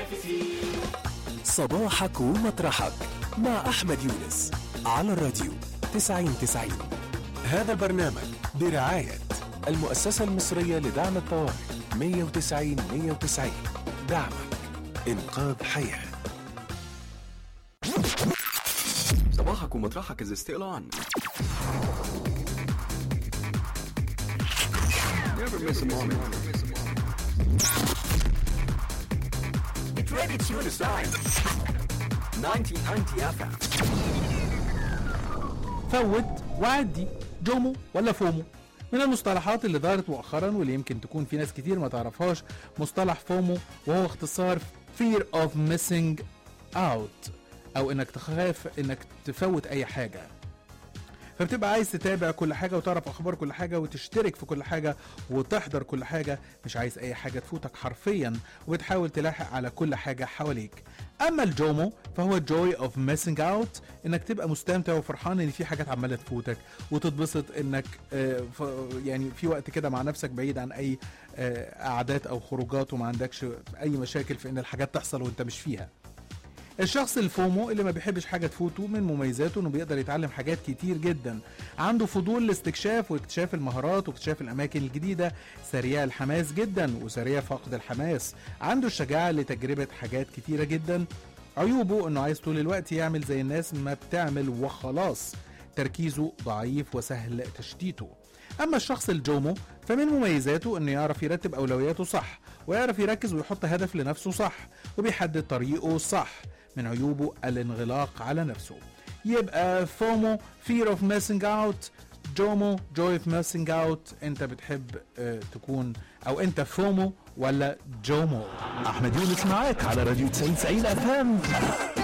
صباحك ومطرحك مع أحمد يونس على الراديو 90 90 هذا البرنامج برعاية المؤسسة المصرية لدعم الطوارئ 190 190 دعمك إنقاذ حياة صباحك ومطرحك is still on. Never miss a moment. Get ready to tune aside. 1990 FM. فوت وعدي جومو ولا فومو من المصطلحات اللي ظهرت مؤخرا واللي يمكن تكون في ناس كتير ما تعرفهاش مصطلح فومو وهو اختصار fear of missing out او انك تخاف انك تفوت اي حاجه فبتبقى عايز تتابع كل حاجه وتعرف اخبار كل حاجه وتشترك في كل حاجه وتحضر كل حاجه مش عايز اي حاجه تفوتك حرفيا وبتحاول تلاحق على كل حاجه حواليك اما الجومو فهو joy of missing out انك تبقى مستمتع وفرحان ان في حاجات عماله تفوتك وتتبسط انك آه، ف- يعني في وقت كده مع نفسك بعيد عن اي آه، قعدات او خروجات وما عندكش اي مشاكل في ان الحاجات تحصل وانت مش فيها الشخص الفومو اللي ما بيحبش حاجة تفوته من مميزاته انه بيقدر يتعلم حاجات كتير جدا عنده فضول لاستكشاف واكتشاف المهارات واكتشاف الاماكن الجديدة سريع الحماس جدا وسريع فقد الحماس عنده الشجاعة لتجربة حاجات كتيرة جدا عيوبه انه عايز طول الوقت يعمل زي الناس ما بتعمل وخلاص تركيزه ضعيف وسهل تشتيته اما الشخص الجومو فمن مميزاته انه يعرف يرتب اولوياته صح ويعرف يركز ويحط هدف لنفسه صح وبيحدد طريقه صح من عيوبه الانغلاق على نفسه يبقى فومو fear of missing out جومو joy of missing out انت بتحب آه، تكون او انت فومو ولا جومو أحمد يونس معاك على راديو 90 90 أف